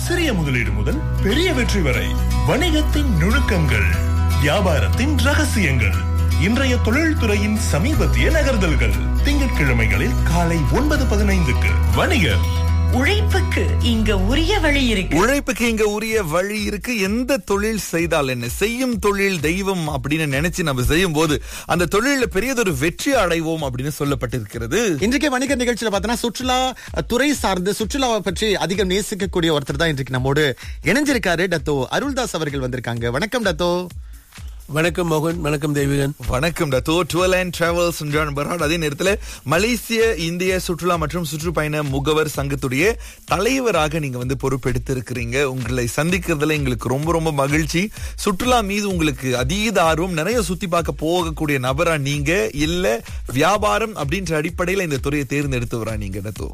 சிறிய முதலீடு முதல் பெரிய வெற்றி வரை வணிகத்தின் நுணுக்கங்கள் வியாபாரத்தின் ரகசியங்கள் இன்றைய தொழில்துறையின் சமீபத்திய நகர்தல்கள் திங்கட்கிழமைகளில் காலை ஒன்பது பதினைந்துக்கு வணிகர் உழைப்புக்கு இங்க உரிய வழி இருக்கு உழைப்புக்கு இங்க உரிய வழி இருக்கு எந்த தொழில் செய்தால் என்ன செய்யும் தொழில் தெய்வம் அப்படின்னு நினைச்சு நம்ம செய்யும் போது அந்த தொழில பெரியதொரு வெற்றி அடைவோம் அப்படின்னு சொல்லப்பட்டிருக்கிறது இன்றைக்கு வணிக நிகழ்ச்சியில பார்த்தோன்னா சுற்றுலா அஹ், துறை சார்ந்து சுற்றுலாவை பற்றி அதிகம் நேசிக்கக்கூடிய ஒருத்தர் தான் இன்றைக்கு நம்மோடு இணைஞ்சிருக்காரு டத்தோ அருள்தாஸ் அவர்கள் வந்திருக்காங்க வணக்கம் டத்தோ வணக்கம் மோகன் வணக்கம் தெய்வீகன் வணக்கம் டத்தோ டுவெல் அண்ட் டிராவல்ஸ் பராட் அதே நேரத்தில் மலேசிய இந்திய சுற்றுலா மற்றும் சுற்றுப்பயண முகவர் சங்கத்துடைய தலைவராக நீங்க வந்து பொறுப்பெடுத்து இருக்கிறீங்க உங்களை சந்திக்கிறதுல எங்களுக்கு ரொம்ப ரொம்ப மகிழ்ச்சி சுற்றுலா மீது உங்களுக்கு அதீத ஆர்வம் நிறைய சுத்தி பார்க்க போகக்கூடிய நபரா நீங்க இல்ல வியாபாரம் அப்படின்ற அடிப்படையில இந்த துறையை தேர்ந்தெடுத்து வரா நீங்க டத்தோ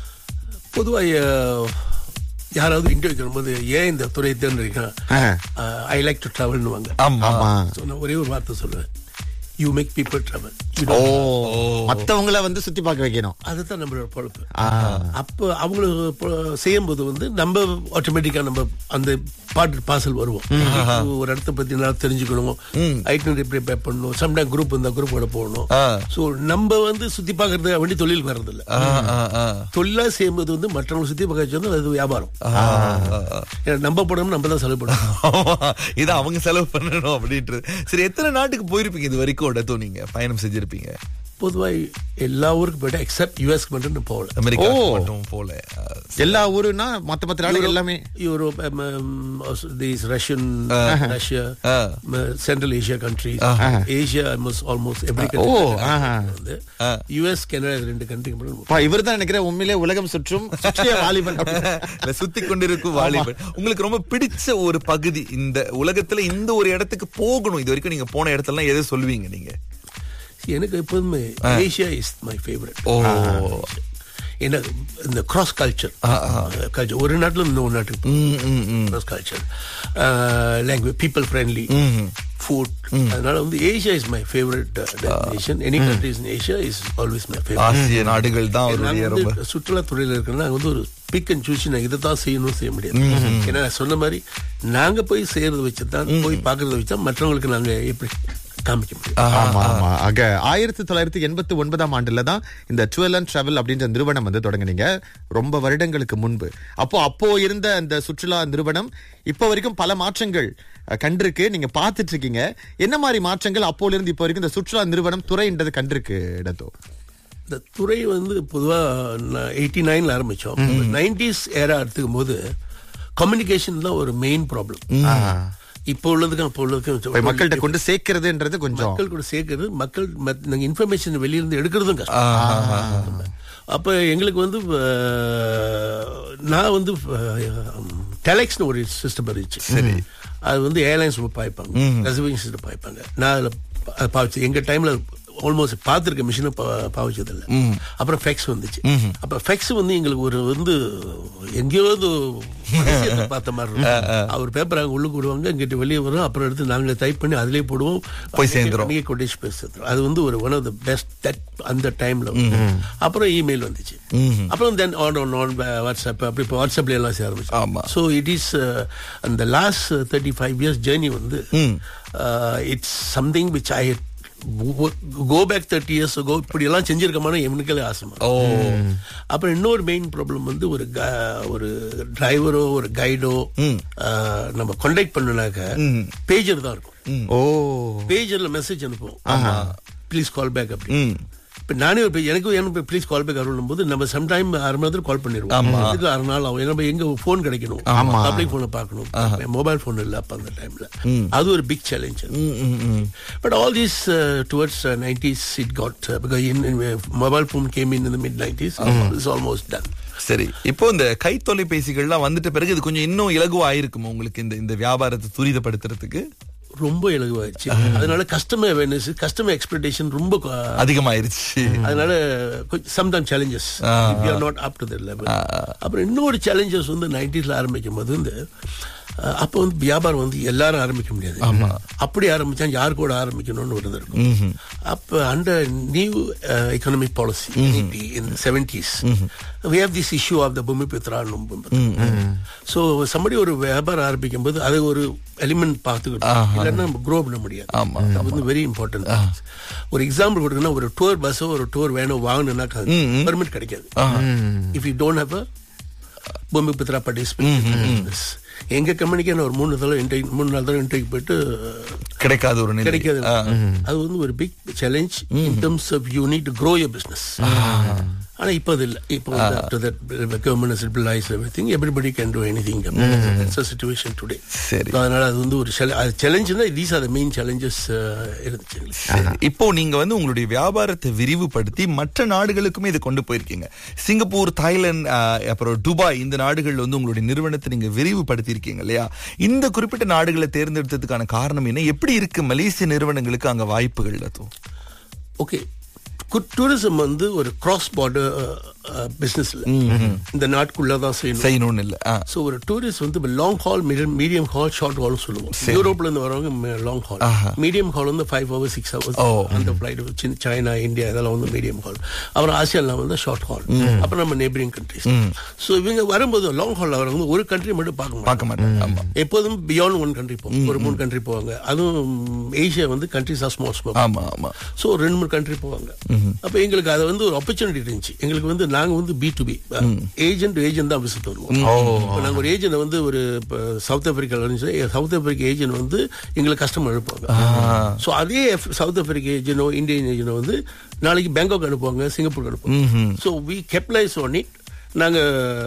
பொதுவாக யாராவது இன்டர்வியூ வரும்போது ஏன் இந்த துறையை தேர்ந்தெடுக்கிறேன் ஐ லைக் டு ட்ராவல்னு வாங்க ஆமா ஆமா So, நான் ஒரே ஒரு வார்த்தை சொல்லுவேன் யூ மேக் பீப்புள் ட்ராவல் ஓ மத்தவங்கள வந்து சுத்தி பார்க்க வைக்கணும் அதுதான் நம்மளோட பொழப்பு ஆ. அப்போ அவங்களுக்கு பொ- செய்யும்போது வந்து நம்ம ஆட்டோமேட்டிக்கா நம்ம அந்த பாட்டு பார்சல் வருவோம் ஒரு இடத்த பத்தி நல்லா தெரிஞ்சுக்கணும் ஐட்டனரி ப்ரிப்பேர் பண்ணணும் சம்டைம் குரூப் இருந்தா குரூப்போட போகணும் ஆ. ஸோ நம்ம வந்து சுத்தி பார்க்கறதுக்கு வேண்டி தொழில் வர்றதில்ல ஆ, ஆ, ஆ. தொழிலா செய்யும்போது வந்து மற்றவங்க சுத்தி பார்க்க வச்சா அது வியாபாரம் ஆ, ஆ, ஆ. ஏன்னா நம்ம படம் நம்ம தான் செலவு பண்ணணும் ஆமா, இதை அவங்க செலவு பண்ணணும் அப்படின்றது சரி எத்தனை நாட்டுக்கு போயிருப்பீங்க இது வரைக்கும் டத்தோ நீங்க பயணம் செஞ்சிருப்பீங்க பொதுவா எல்லா ஊருக்கு போயிட்டா எக்ஸப்ட் யூஎஸ்க்கு மட்டும் நான் போகல அமெரிக்கா ஓ. மட்டும் போல அஹ், எல்லா ஊருன்னா மத்த மத்த நாடுகள் எல்லாமே யூரோப் these ரஷ்யன் ரஷ்யா ஆ. Central Asia countries Asia almost almost every ஓ, ஆஹா. வந்து யூஎஸ் கனடா இது ரெண்டு கண்ட்ரி இவர் தான் நினைக்கிறேன் உண்மையிலே உலகம் சுற்றும் சுற்றிய வாலிபன் அப்படின்னு. இல்ல, சுத்தி கொண்டிருக்கும் வாலிபன் உங்களுக்கு ரொம்ப பிடிச்ச ஒரு பகுதி இந்த உலகத்துல இந்த ஒரு இடத்துக்கு போகணும் இது வரைக்கும் நீங்க போன இடத்துல எதை சொல்லுவீங்க நீங்க எனக்கு எப்போதுமே ஏஷியா இஸ் மை ஃபேவரட் ஓ ஏன்னா இந்த கிராஸ் கல்ச்சர் கல்ச்சர் ஒரு நாட்டுல இருந்து இன்னொரு நாட்டுக்கு ம், ம், ம். Cross culture language people friendly food அதனால வந்து Asia is my favourite destination any countries in Asia is always my favourite ஆசிய நாடுகள் தான் அவருடைய ரொம்ப சுற்றுலா துறையில இருக்கிற நாங்க வந்து ஒரு பிக் அண்ட் சூஸ் நாங்க இதை தான் செய்யணும் செய்ய முடியாது ஏன்னா நான் சொன்ன மாதிரி நாங்க போய் செய்யறத வச்சு தான் போய் பாக்குறத வச்சு தான் மற்றவங்களுக்கு நாங்க எப்படி காமிக்க முடியும் ஆமா ஆமா ஆக ஆயிரத்தி தொள்ளாயிரத்தி எண்பத்தி ஒன்பதாம் ஆண்டுல தான் இந்த டுவெல் அண்ட் டிராவல் அப்படின்ற நிறுவனம் வந்து தொடங்குனீங்க ரொம்ப வருடங்களுக்கு முன்பு அப்போ அப்போ இருந்த அந்த சுற்றுலா நிறுவனம் இப்போ வரைக்கும் பல மாற்றங்கள் அஹ், கண்டிருக்கு நீங்க பார்த்துட்டு இருக்கீங்க என்ன மாதிரி மாற்றங்கள் அப்போல இருந்து இப்போ வரைக்கும் இந்த சுற்றுலா நிறுவனம் துறைன்றது கண்டிருக்கு இடத்தோ இந்த துறை வந்து பொதுவா எயிட்டி நைன்ல ஆரம்பிச்சோம் நைன்டிஸ் ஏரா எடுத்துக்கும் போது கம்யூனிகேஷன் தான் ஒரு மெயின் ப்ராப்ளம் இப்போ உள்ளதுக்கும் அப்போ போய் உள்ளதுக்கும் மக்கள்கிட்ட கொண்டு சேர்க்கறதுன்றது கொஞ்சம் மக்கள் கூட சேர்க்கறது மக்கள் மத்- நாங்க இன்ஃபர்மேஷன் வெளியிருந்து எடுக்கிறதும் கஷ்டம் அப்ப எங்களுக்கு வந்து அஹ், நான் வந்து டெலெக்ஸ்னு ஒரு சிஸ்டம் இருந்துச்சு சரி அது வந்து ஏர்லைன்ஸ் பாய்ப்பாங்க ரிசர்வேஷன் சிஸ்டம் பாய்ப்பாங்க நான் அதில் பாவிச்சு எங்க டைம்ல ஆல்மோஸ்ட் பார்த்துருக்க மிஷினை பாவிச்சது இல்லை அப்புறம் ஃபெக்ஸ் வந்துச்சு அப்ப ஃபெக்ஸ் வந்து எங்களுக்கு ஒரு வந்து எங்கேயோ ஒரு அதிசயத்தை பார்த்த மாதிரி இருக்கும் அவர் பேப்பர் அங்கே உள்ளுக்கு விடுவாங்க இங்கிட்ட வெளியே வரும் அப்புறம் எடுத்து நாங்களே டைப் பண்ணி அதிலே போடுவோம் போய் சேர்ந்துரும். அன்னைக்கே கொட்டேஷன் போய் சேர்ந்துரும் அது வந்து ஒரு one of the best that அந்த டைம்ல அப்புறம் இமெயில் வந்துச்சு அப்புறம் then on on on WhatsApp அப்படி இப்போ வாட்ஸ்அப்ல எல்லாம் சேர ஆரம்பிச்சு ஆமா. ஸோ இட் இஸ் அந்த last thirty five years journey வந்து it's something which I go back thirty years go இப்படி எல்லாம் செஞ்சிருக்கமான எவனுக்கே ஆசைமா ஓ அப்புறம் இன்னொரு மெயின் ப்ராப்ளம் வந்து ஒரு க- ஒரு டிரைவரோ ஒரு கைடோ நம்ம கான்டாக்ட் பண்ணனாக்க பேஜர் தான் இருக்கும் ஓ பேஜர்ல மெசேஜ் அனுப்புவோம் ப்ளீஸ் கால் பேக் அப்படி இப்ப நானே ஒரு page- எனக்கு எனக்கு ப்ளீஸ் கால் பேக் அருளும் போது நம்ம சம்டைம் அரை மணி நேரத்தில் கால் பண்ணிடுவோம் இதுக்கு அரை நாள் ஆகும் ஏன்னா நம்ம எங்க ஃபோன் கிடைக்கணும் பப்ளிக் போனை பார்க்கணும் மொபைல் ஃபோன் இல்ல அப்ப அந்த டைம்ல அது ஒரு big challenge but all these towards nineties it got because in mobile phone came in இந்த mid nineties is almost done சரி இப்போ இந்த கை தொலைபேசிகள்லாம் வந்துட்ட பிறகு இது கொஞ்சம் இன்னும் இலகுவா இருக்குமா உங்களுக்கு இந்த இந்த வியாபாரத்தை துரிதப்படுத்துறதுக்கு ரொம்ப இலகுவாயிடுச்சு அதனால கஸ்டமர் அவேர்னஸ் கஸ்டமர் எக்ஸ்பெக்டேஷன் ரொம்ப கொ- அதிகமாயிருச்சு அதனால sometime challenges you are not up to the level அப்புறம் இன்னொரு சேலஞ்சஸ் வந்து நைன்டிஸ்ல ஆரம்பிக்கும் போது வந்து அஹ், அப்ப வந்து வியாபாரம் வந்து எல்லாரும் ஆரம்பிக்க முடியாது அப்படி ஆரம்பிச்சா யார் கூட ஆரம்பிக்கணும்னு ஒரு இது இருக்கும் அப்ப under new economic policy in seventies we have this issue of the Bumiputra so somebody ஒரு வியாபாரம் ஆரம்பிக்கும் போது அது ஒரு எலிமெண்ட் பார்த்துக்கிட்டோம் இல்லைன்னா நம்ம க்ரோ பண்ண முடியாது அது வந்து வெரி இம்பார்ட்டன்ட் ஒரு எக்ஸாம்பிள் கொடுக்கணும்னா ஒரு டூர் பஸ்ஸோ ஒரு டூர் வேனோ வாங்கணும்னா பெர்மிட் கிடைக்காது if you don't have a Bumiputra participate எங்க கம்பெனிக்கு நான் ஒரு மூணு தடவை இன்டர்வியூ மூணு நாலு தடவை இன்டர்வியூ போயிட்டு கிடைக்காத ஒரு நிலை கிடைக்காது அது வந்து ஒரு big challenge in terms of you need grow your business ஆனா இப்போ அது இல்ல இப்போ வந்து after that government has liberalized everything everybody can do anything that's the situation today சரி. So, அதனால அது வந்து ஒரு சேலஞ்சுனா these are the main challenges இருந்துச்சு எங்களுக்கு. சரி. இப்போ நீங்க வந்து உங்களுடைய வியாபாரத்தை விரிவுபடுத்தி மற்ற நாடுகளுக்குமே இதை கொண்டு போயிருக்கீங்க சிங்கப்பூர் தாய்லாந்து ஆஹ், அப்புறம் துபாய் இந்த நாடுகள்ல வந்து உங்களுடைய நிறுவனத்தை நீங்க விரிவுபடுத்தி இருக்கீங்க இல்லையா இந்த குறிப்பிட்ட நாடுகளை தேர்ந்தெடுத்ததுக்கான காரணம் என்ன எப்படி இருக்கு மலேசிய நிறுவனங்களுக்கு அங்க வாய்ப்புகள் அதுவும் ஓகே டூரிசம் வந்து ஒரு கிராஸ் பார்டர் பிசினஸ்ல இந்த நாட்டுக்குள்ள தான் செய்யணும் செய்யணும்னு இல்ல ஆ. ஸோ ஒரு டூரிஸ்ட் வந்து long haul medium haul short haul சொல்லுவோம் யூரோப்ல இருந்து வரவங்க லாங் ஹால் மீடியம் ஹால் வந்து ஃபைவ் ஹவர்ஸ் சிக்ஸ் ஹவர்ஸ் அந்த ஃபிளைட் சைனா இந்தியா இதெல்லாம் வந்து மீடியம் ஹால் அப்புறம் ஆசியாலாம் வந்து ஷார்ட் ஹால் அப்புறம் நம்ம நெய்பரிங் கண்ட்ரிஸ் ஸோ இவங்க வரும்போது லாங் ஹால் வரவங்க ஒரு கண்ட்ரி மட்டும் பார்க்க பார்க்க மாட்டாங்க ஆமா எப்போதும் பியாண்ட் ஒன் கண்ட்ரி போவோம் ஒரு மூணு கண்ட்ரி போவாங்க அதுவும் ஏஷியா வந்து கண்ட்ரிஸ் ஆர் ஸ்மால் ஸ்மால் ஆமா ஆமா ஸோ ரெண்டு மூணு கண்ட்ரி போவாங்க அப்ப எங்களுக்கு அது வந்து ஒரு ஆப்பர்ச்சுனிட்டி இருந்துச்சு எங்களுக்கு வந்து நாங்க வந்து B to B agent agent தான் விசிட் வருவோம் இப்ப நாங்க ஒரு ஏஜென்ட் வந்து ஒரு இப்ப சவுத் ஆப்பிரிக்கால இருந்துச்சு சவுத் ஆப்பிரிக்கா ஏஜென்ட் வந்து எங்களுக்கு கஸ்டமர் அனுப்புவாங்க ஸோ அதே சவுத் ஆப்பிரிக்கா ஏஜென்டோ இந்தியன் ஏஜென்ட் வந்து நாளைக்கு பேங்காக் அனுப்புவாங்க சிங்கப்பூர் அனுப்புவாங்க so we capitalise on it நாங்க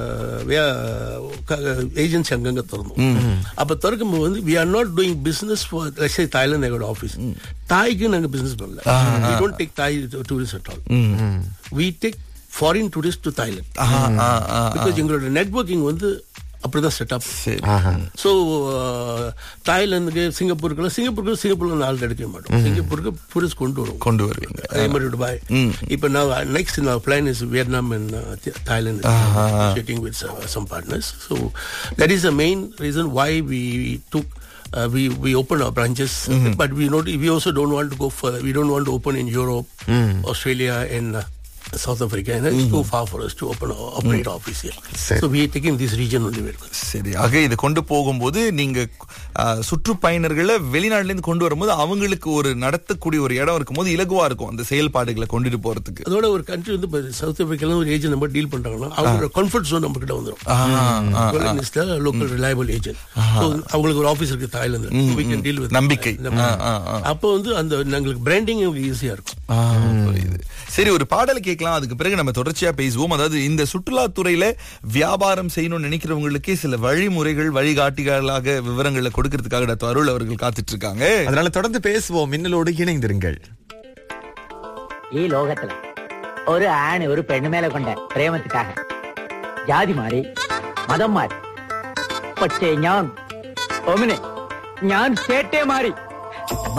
ஏஜென்சி அங்கங்க திறந்தோம் அப்ப திறக்கும் போது வந்து we are not doing business for let's Thailand எங்களோட ஆஃபீஸ் தாய்க்கு நாங்க பிசினஸ் பண்ணல we don't take Thai tourist at all we take foreign tourist to Thailand ah, ah, ah. Because எங்களோட நெட்வொர்க்கிங் வந்து அப்படிதான் செட்டப் சரி ஸோ தாய்லாந்துக்கு சிங்கப்பூருக்குலாம் சிங்கப்பூருக்கு சிங்கப்பூர்ல நாள் எடுக்க மாட்டோம் சிங்கப்பூருக்கு டூரிஸ்ட் கொண்டு வருவோம் கொண்டு வருவீங்க அதே மாதிரி துபாய் இப்போ நான் நெக்ஸ்ட் நான் plan is Vietnam and Thailand meeting with some partners so that is the main reason why we took Uh, we we open our branches, but we not we also don't want to go further. We don't want to open in Europe, Australia, and uh, South Africa. And it's too far for us to open our operate office here. Sure. So we are taking this region only. very good. சரி ஆக இதை கொண்டு போகும்போது நீங்க ஆ, சுற்றுப்பயணர்களை வெளிநாட்டுல இருந்து கொண்டு வரும்போது அவங்களுக்கு ஒரு நடத்தக்கூடிய ஒரு இடம் இருக்கும்போது இலகுவா இருக்கும் அந்த செயல்பாடுகளை கொண்டுட்டு போறதுக்கு அதோட ஒரு கண்ட்ரி வந்து இப்போ சவுத் ஆப்பிரிக்கால ஒரு ஏஜென்ட் நம்ம டீல் பண்றாங்கன்னா அவங்களோட கம்ஃபர்ட் ஜோன் நம்ம கிட்ட வந்துடும் லோக்கல் ரிலையபிள் ஏஜென்ட் அவங்களுக்கு ஒரு ஆபீஸ் இருக்கு Thailand we can deal with நம்பிக்கை. நம்ம- ஆ, ஆ, ஆ. அப்போ வந்து அந்த எங்களுக்கு பிராண்டிங் ஈஸியா இருக்கும் ஆ, புரியுது. சரி ஒரு பாடல் கேட்கலாம் அதுக்கு பிறகு நம்ம தொடர்ச்சியா பேசுவோம் அதாவது இந்த சுற்றுலாத்துறையில வியாபாரம் செய்யணும்னு நினைக்கிறவங்களுக்கே சில வழிமுறைகள் வழிகாட்டிகளாக விவரங்களை கொடுக்கறதுக்காக டாக்டர் அருள் அவர்கள் காத்துட்டு இருக்காங்க அதனால தொடர்ந்து பேசுவோம் மின்னலோடு இணைந்திருங்கள் ഈ ലോകത്തില് ഒരു ആണ് ഒരു പെണ്ണു മേലെ കൊണ്ട പ്രേമത്തിക്കാക ജാതി മാറി മതം മാറി പക്ഷേ ഞാൻ ഒമിനെ ഞാൻ ചേട്ടേ മാറി